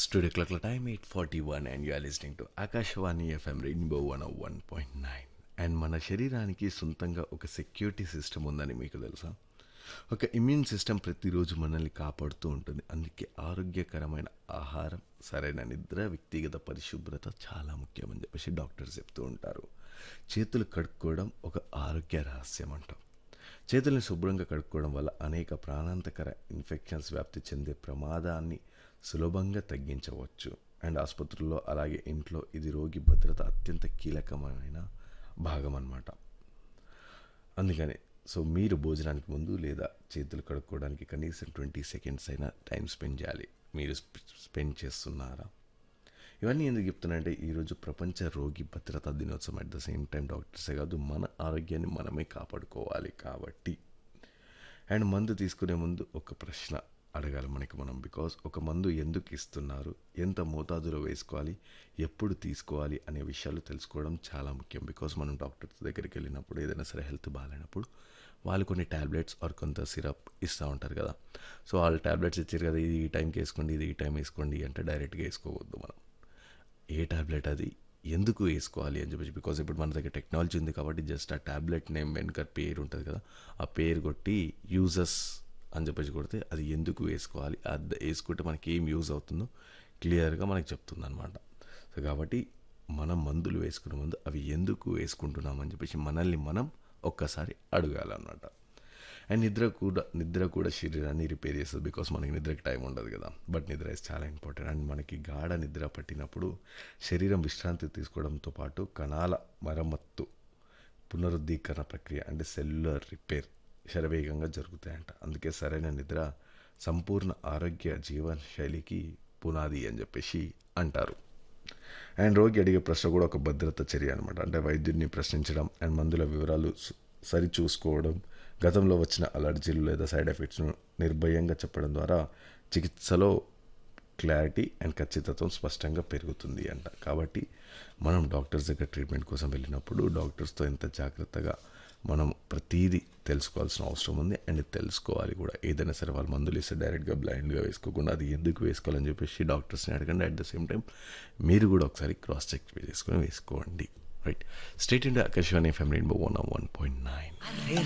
Studio clock time 841 and you are listening to Akashwani FM Rainbow 101.9 and మన శరీరానికి సొంతంగా ఒక సెక్యూరిటీ సిస్టమ్ ఉందని మీకు తెలుసా ఒక ఇమ్యూన్ సిస్టమ్ ప్రతిరోజు మనల్ని కాపాడుతూ ఉంటుంది అందుకే ఆరోగ్యకరమైన ఆహారం సరైన నిద్ర వ్యక్తిగత పరిశుభ్రత చాలా ముఖ్యమని చెప్పేసి డాక్టర్స్ చెప్తూ ఉంటారు చేతులు కడుక్కోవడం ఒక ఆరోగ్య రహస్యం అంటాం చేతుల్ని శుభ్రంగా కడుక్కోవడం వల్ల అనేక ప్రాణాంతకర ఇన్ఫెక్షన్స్ వ్యాప్తి చెందే ప్రమాదాన్ని సులభంగా తగ్గించవచ్చు అండ్ ఆసుపత్రుల్లో అలాగే ఇంట్లో ఇది రోగి భద్రత అత్యంత కీలకమైన భాగం అన్నమాట అందుకని సో మీరు భోజనానికి ముందు లేదా చేతులు కడుక్కోవడానికి కనీసం ట్వంటీ సెకండ్స్ అయినా టైం స్పెండ్ చేయాలి మీరు స్పెండ్ చేస్తున్నారా ఇవన్నీ ఎందుకు చెప్తున్నానంటే ఈరోజు ప్రపంచ రోగి భద్రతా దినోత్సవం అట్ ద సేమ్ టైం డాక్టర్సే కాదు మన ఆరోగ్యాన్ని మనమే కాపాడుకోవాలి కాబట్టి అండ్ మందు తీసుకునే ముందు ఒక ప్రశ్న అడగాలి మనకి మనం బికాస్ ఒక మందు ఎందుకు ఇస్తున్నారు ఎంత మోతాదులో వేసుకోవాలి ఎప్పుడు తీసుకోవాలి అనే విషయాలు తెలుసుకోవడం చాలా ముఖ్యం బికాస్ మనం డాక్టర్స్ దగ్గరికి వెళ్ళినప్పుడు ఏదైనా సరే హెల్త్ బాగాలేనప్పుడు వాళ్ళు కొన్ని ట్యాబ్లెట్స్ ఆర్ కొంత సిరప్ ఇస్తూ ఉంటారు కదా సో వాళ్ళు ట్యాబ్లెట్స్ ఇచ్చారు కదా ఇది ఈ టైంకి వేసుకోండి ఇది ఈ టైం వేసుకోండి అంటే డైరెక్ట్గా వేసుకోవద్దు మనం ఏ ట్యాబ్లెట్ అది ఎందుకు వేసుకోవాలి అని చెప్పేసి బికాజ్ ఇప్పుడు మన దగ్గర టెక్నాలజీ ఉంది కాబట్టి జస్ట్ ఆ ట్యాబ్లెట్ నేమ్ వెనుక పేరు ఉంటుంది కదా ఆ పేరు కొట్టి యూజెస్ అని చెప్పేసి కొడితే అది ఎందుకు వేసుకోవాలి అది వేసుకుంటే మనకి ఏం యూజ్ అవుతుందో క్లియర్గా మనకి చెప్తుంది అనమాట సో కాబట్టి మనం మందులు వేసుకునే ముందు అవి ఎందుకు వేసుకుంటున్నామని చెప్పేసి మనల్ని మనం ఒక్కసారి అడగాలన్నమాట అండ్ నిద్ర కూడా నిద్ర కూడా శరీరాన్ని రిపేర్ చేస్తుంది బికాస్ మనకి నిద్రకి టైం ఉండదు కదా బట్ నిద్ర ఇస్ చాలా ఇంపార్టెంట్ అండ్ మనకి గాఢ నిద్ర పట్టినప్పుడు శరీరం విశ్రాంతి తీసుకోవడంతో పాటు కణాల మరమ్మత్తు పునరుద్ధీకరణ ప్రక్రియ అంటే సెల్యులర్ రిపేర్ శరవేగంగా జరుగుతాయంట అందుకే సరైన నిద్ర సంపూర్ణ ఆరోగ్య జీవన శైలికి పునాది అని చెప్పేసి అంటారు అండ్ రోగి అడిగే ప్రశ్న కూడా ఒక భద్రత చర్య అనమాట అంటే వైద్యుడిని ప్రశ్నించడం అండ్ మందుల వివరాలు సు- సరిచూసుకోవడం గతంలో వచ్చిన అలర్జీలు లేదా సైడ్ ఎఫెక్ట్స్ను నిర్భయంగా చెప్పడం ద్వారా చికిత్సలో క్లారిటీ అండ్ ఖచ్చితత్వం స్పష్టంగా పెరుగుతుంది అంట కాబట్టి మనం డాక్టర్స్ దగ్గర ట్రీట్మెంట్ కోసం వెళ్ళినప్పుడు డాక్టర్స్తో ఎంత జాగ్రత్తగా మనం ప్రతీది తెలుసుకోవాల్సిన అవసరం ఉంది అండ్ తెలుసుకోవాలి కూడా ఏదైనా సరే వాళ్ళు మందులు ఇస్తే డైరెక్ట్గా బ్లైండ్గా వేసుకోకుండా అది ఎందుకు వేసుకోవాలని చెప్పేసి డాక్టర్స్ని అడగండి అట్ ద సేమ్ టైం మీరు కూడా ఒకసారి క్రాస్ చెక్ చేసుకొని వేసుకోండి right state India Akashvani FM rainbow one one point nine